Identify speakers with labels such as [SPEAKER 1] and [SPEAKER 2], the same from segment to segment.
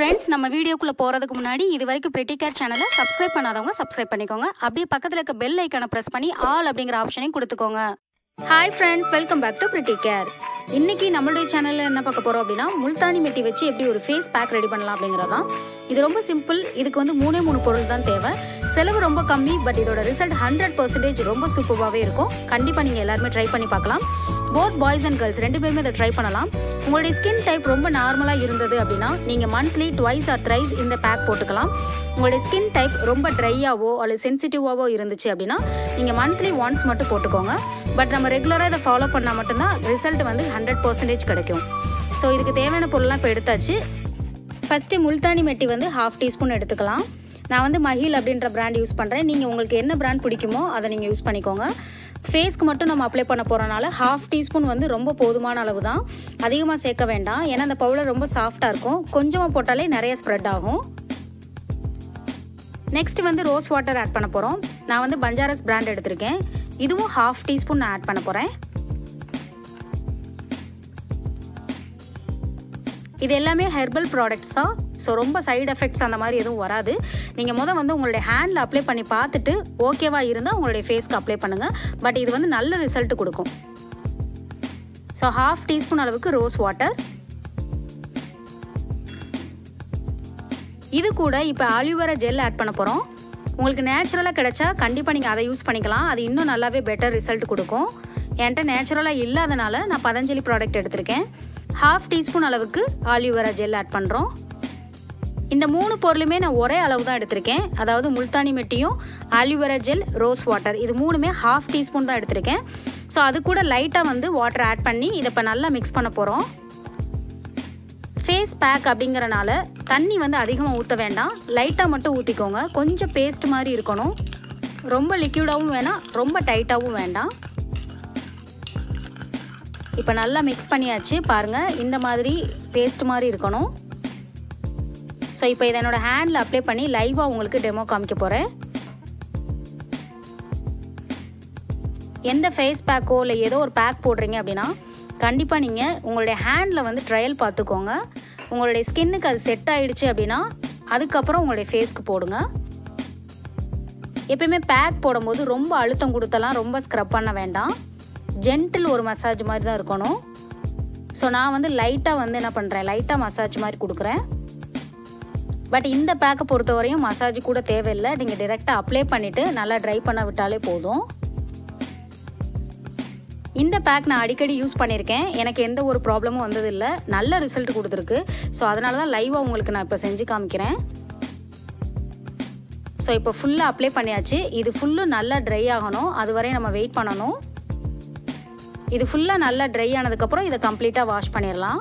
[SPEAKER 1] friends நம்ம வீடியோக்குள்ளே போகிறதுக்கு முன்னாடி இது வரைக்கும் பிரிட்டி கேர் சேனலை சப்ஸ்கிரைப் பண்ணாதவங்க சப்ஸ்கிரைப் பண்ணிக்கோங்க அப்படியே பக்கத்தில் இருக்க பெல் ஐக்கானை ப்ரெஸ் பண்ணி ஆல் அப்படிங்கிற ஆப்ஷனையும் கொடுத்துக்கோங்க hi friends welcome back to Pretty Care இன்னைக்கு நம்மளுடைய சேனலில் என்ன பார்க்க போகிறோம் அப்படின்னா முல்தானி மெட்டி வச்சு எப்படி ஒரு ஃபேஸ் பேக் ரெடி பண்ணலாம் அப்படிங்கிறதான் இது ரொம்ப சிம்பிள் இதுக்கு வந்து மூணே மூணு பொருள் தான் தேவை செலவு ரொம்ப கம்மி பட் இதோட ரிசல்ட் ஹண்ட்ரட் பர்சன்டேஜ் ரொம்ப சூப்பராகவே இருக்கும் கண்டிப்பாக நீங்கள் எல்லாருமே ட்ரை பண்ணி பார்க்கலாம் போத் பாய்ஸ் அண்ட் கேர்ள்ஸ் ரெண்டு பேருமே இதை ட்ரை பண்ணலாம் உங்களுடைய ஸ்கின் டைப் ரொம்ப நார்மலாக இருந்தது அப்படின்னா நீங்கள் மந்த்லி ட்வைஸ் ஆர் த்ரைஸ் இந்த பேக் போட்டுக்கலாம் உங்களுடைய ஸ்கின் டைப் ரொம்ப ட்ரையாவோ அல்லது சென்சிட்டிவாவோ இருந்துச்சு அப்படின்னா நீங்கள் மந்த்லி ஒன்ஸ் மட்டும் போட்டுக்கோங்க பட் நம்ம ரெகுலராக இதை ஃபாலோ பண்ணால் மட்டும்தான் ரிசல்ட் வந்து ஹண்ட்ரட் பர்சன்டேஜ் கிடைக்கும் ஸோ இதுக்கு தேவையான பொருள்லாம் இப்போ எடுத்தாச்சு ஃபஸ்ட்டு முல்தானி மெட்டி வந்து ஹாஃப் டீஸ்பூன் எடுத்துக்கலாம் நான் வந்து மஹில் அப்படின்ற பிராண்ட் யூஸ் பண்ணுறேன் நீங்கள் உங்களுக்கு என்ன பிராண்ட் பிடிக்குமோ அதை நீங்கள் யூஸ் பண்ணிக்கோங்க ஃபேஸ்க்கு மட்டும் நம்ம அப்ளை பண்ண போகிறனால ஹாஃப் டீஸ்பூன் வந்து ரொம்ப போதுமான அளவு தான் அதிகமாக சேர்க்க வேண்டாம் ஏன்னா அந்த பவுடர் ரொம்ப சாஃப்டாக இருக்கும் கொஞ்சமாக போட்டாலே நிறைய ஸ்ப்ரெட் ஆகும் நெக்ஸ்ட் வந்து ரோஸ் வாட்டர் ஆட் பண்ண போகிறோம் நான் வந்து பஞ்சாரஸ் பிராண்ட் எடுத்திருக்கேன் இதுவும் ஹாஃப் டீஸ்பூன் நான் ஆட் பண்ண போகிறேன் இது எல்லாமே ஹெர்பல் ப்ராடக்ட்ஸ் தான் ஸோ ரொம்ப சைடு எஃபெக்ட்ஸ் அந்த மாதிரி எதுவும் வராது நீங்கள் முதல் வந்து உங்களுடைய ஹேண்டில் அப்ளை பண்ணி பார்த்துட்டு ஓகேவா இருந்தால் உங்களுடைய ஃபேஸ்க்கு அப்ளை பண்ணுங்கள் பட் இது வந்து நல்ல ரிசல்ட் கொடுக்கும் ஸோ ஹாஃப் டீஸ்பூன் அளவுக்கு ரோஸ் வாட்டர் இது கூட இப்போ ஆலிவேரா ஜெல் ஆட் பண்ண போகிறோம் உங்களுக்கு நேச்சுரலாக கிடைச்சா கண்டிப்பாக நீங்கள் அதை யூஸ் பண்ணிக்கலாம் அது இன்னும் நல்லாவே பெட்டர் ரிசல்ட் கொடுக்கும் என்கிட்ட நேச்சுரலாக இல்லாதனால நான் பதஞ்சலி ப்ராடக்ட் எடுத்திருக்கேன் ஹாஃப் டீஸ்பூன் அளவுக்கு ஆலிவேரா ஜெல் ஆட் பண்ணுறோம் இந்த மூணு பொருளுமே நான் ஒரே அளவு தான் எடுத்திருக்கேன் அதாவது முல்தானி மெட்டியும் ஆலிவேரா ஜெல் ரோஸ் வாட்டர் இது மூணுமே ஹாஃப் டீஸ்பூன் தான் எடுத்திருக்கேன் ஸோ அது கூட லைட்டாக வந்து வாட்டர் ஆட் பண்ணி இதை இப்போ நல்லா மிக்ஸ் பண்ண போகிறோம் ஃபேஸ் பேக் அப்படிங்கிறனால தண்ணி வந்து அதிகமாக ஊற்ற வேண்டாம் லைட்டாக மட்டும் ஊற்றிக்கோங்க கொஞ்சம் பேஸ்ட் மாதிரி இருக்கணும் ரொம்ப லிக்யூடாகவும் வேணாம் ரொம்ப டைட்டாகவும் வேண்டாம் இப்போ நல்லா மிக்ஸ் பண்ணியாச்சு பாருங்கள் இந்த மாதிரி பேஸ்ட் மாதிரி இருக்கணும் ஸோ இப்போ இதை என்னோடய ஹேண்டில் அப்ளை பண்ணி லைவாக உங்களுக்கு டெமோ காமிக்க போகிறேன் எந்த ஃபேஸ் பேக்கோ இல்லை ஏதோ ஒரு பேக் போடுறீங்க அப்படின்னா கண்டிப்பாக நீங்கள் உங்களுடைய ஹேண்டில் வந்து ட்ரையல் பார்த்துக்கோங்க உங்களுடைய ஸ்கின்னுக்கு அது செட் ஆகிடுச்சு அப்படின்னா அதுக்கப்புறம் உங்களுடைய ஃபேஸ்க்கு போடுங்க எப்பயுமே பேக் போடும்போது ரொம்ப அழுத்தம் கொடுத்தலாம் ரொம்ப ஸ்க்ரப் பண்ண வேண்டாம் ஜென்டில் ஒரு மசாஜ் மாதிரி தான் இருக்கணும் ஸோ நான் வந்து லைட்டாக வந்து என்ன பண்ணுறேன் லைட்டாக மசாஜ் மாதிரி கொடுக்குறேன் பட் இந்த பேக்கை பொறுத்தவரையும் மசாஜ் கூட தேவையில்லை நீங்கள் டிரெக்டாக அப்ளை பண்ணிவிட்டு நல்லா ட்ரை பண்ண விட்டாலே போதும் இந்த பேக் நான் அடிக்கடி யூஸ் பண்ணியிருக்கேன் எனக்கு எந்த ஒரு ப்ராப்ளமும் வந்ததில்லை நல்ல ரிசல்ட் கொடுத்துருக்கு ஸோ அதனால தான் லைவாக உங்களுக்கு நான் இப்போ செஞ்சு காமிக்கிறேன் ஸோ இப்போ ஃபுல்லாக அப்ளை பண்ணியாச்சு இது ஃபுல்லும் நல்லா ட்ரை ஆகணும் அது வரையும் நம்ம வெயிட் பண்ணணும் இது ஃபுல்லாக நல்லா ட்ரை ஆனதுக்கப்புறம் இதை கம்ப்ளீட்டாக வாஷ் பண்ணிடலாம்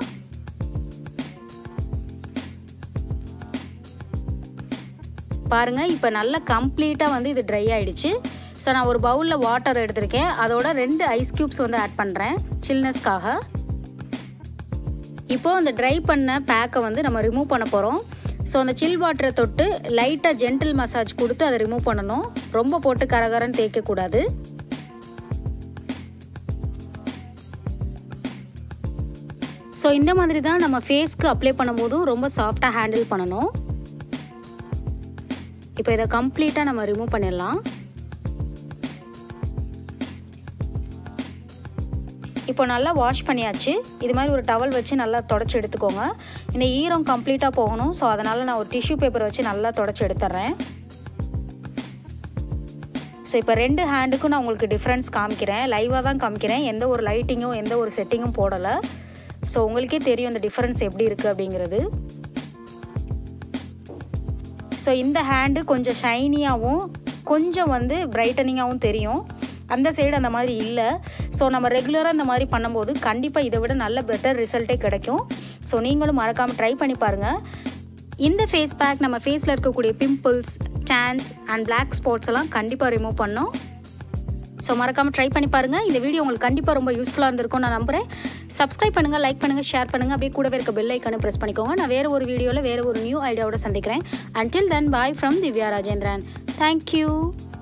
[SPEAKER 1] பாருங்கள் இப்போ நல்லா கம்ப்ளீட்டாக வந்து இது ட்ரை ஆகிடுச்சு ஸோ நான் ஒரு பவுலில் வாட்டர் எடுத்திருக்கேன் அதோட ரெண்டு ஐஸ் க்யூப்ஸ் வந்து ஆட் பண்ணுறேன் சில்னஸ்க்காக இப்போது அந்த ட்ரை பண்ண பேக்கை வந்து நம்ம ரிமூவ் பண்ண போகிறோம் ஸோ அந்த சில் வாட்டரை தொட்டு லைட்டாக ஜென்டில் மசாஜ் கொடுத்து அதை ரிமூவ் பண்ணணும் ரொம்ப போட்டு கரகரன்னு தேய்க்கக்கூடாது ஸோ இந்த மாதிரி தான் நம்ம ஃபேஸ்க்கு அப்ளை பண்ணும்போதும் ரொம்ப சாஃப்டாக ஹேண்டில் பண்ணணும் இப்போ இதை கம்ப்ளீட்டாக நம்ம ரிமூவ் பண்ணிடலாம் இப்போ நல்லா வாஷ் பண்ணியாச்சு இது மாதிரி ஒரு டவல் வச்சு நல்லா தொடச்சி எடுத்துக்கோங்க இந்த ஈரம் கம்ப்ளீட்டாக போகணும் ஸோ அதனால் நான் ஒரு டிஷ்யூ பேப்பர் வச்சு நல்லா தொடச்சி எடுத்துட்றேன் ஸோ இப்போ ரெண்டு ஹேண்டுக்கும் நான் உங்களுக்கு டிஃப்ரென்ஸ் காமிக்கிறேன் லைவாக தான் காமிக்கிறேன் எந்த ஒரு லைட்டிங்கும் எந்த ஒரு செட்டிங்கும் போடலை ஸோ உங்களுக்கே தெரியும் இந்த டிஃப்ரென்ஸ் எப்படி இருக்குது அப்படிங்கிறது ஸோ இந்த ஹேண்டு கொஞ்சம் ஷைனியாகவும் கொஞ்சம் வந்து பிரைட்டனிங்காகவும் தெரியும் அந்த சைடு அந்த மாதிரி இல்லை ஸோ நம்ம ரெகுலராக இந்த மாதிரி பண்ணும்போது கண்டிப்பாக இதை விட நல்ல பெட்டர் ரிசல்ட்டே கிடைக்கும் ஸோ நீங்களும் மறக்காமல் ட்ரை பண்ணி பாருங்கள் இந்த ஃபேஸ் பேக் நம்ம ஃபேஸில் இருக்கக்கூடிய pimples tans and black spots எல்லாம் கண்டிப்பாக ரிமூவ் பண்ணோம் ஸோ மறக்காமல் ட்ரை பண்ணி பாருங்கள் இந்த வீடியோ உங்களுக்கு கண்டிப்பாக ரொம்ப யூஸ்ஃபுல்லாக இருந்திருக்கும் நான் நம்புகிறேன் சப்ஸ்கிரைப் பண்ணுங்கள் லைக் பண்ணுங்கள் ஷேர் பண்ணுங்கள் அப்படியே கூடவே இருக்க பெல் ஐக்கானு ப்ரெஸ் பண்ணிக்கோங்க நான் வேறு ஒரு வீடியோவில் வேறு ஒரு நியூ ஐடியாவோட சந்திக்கிறேன் until then bye from Divya Rajendran thank you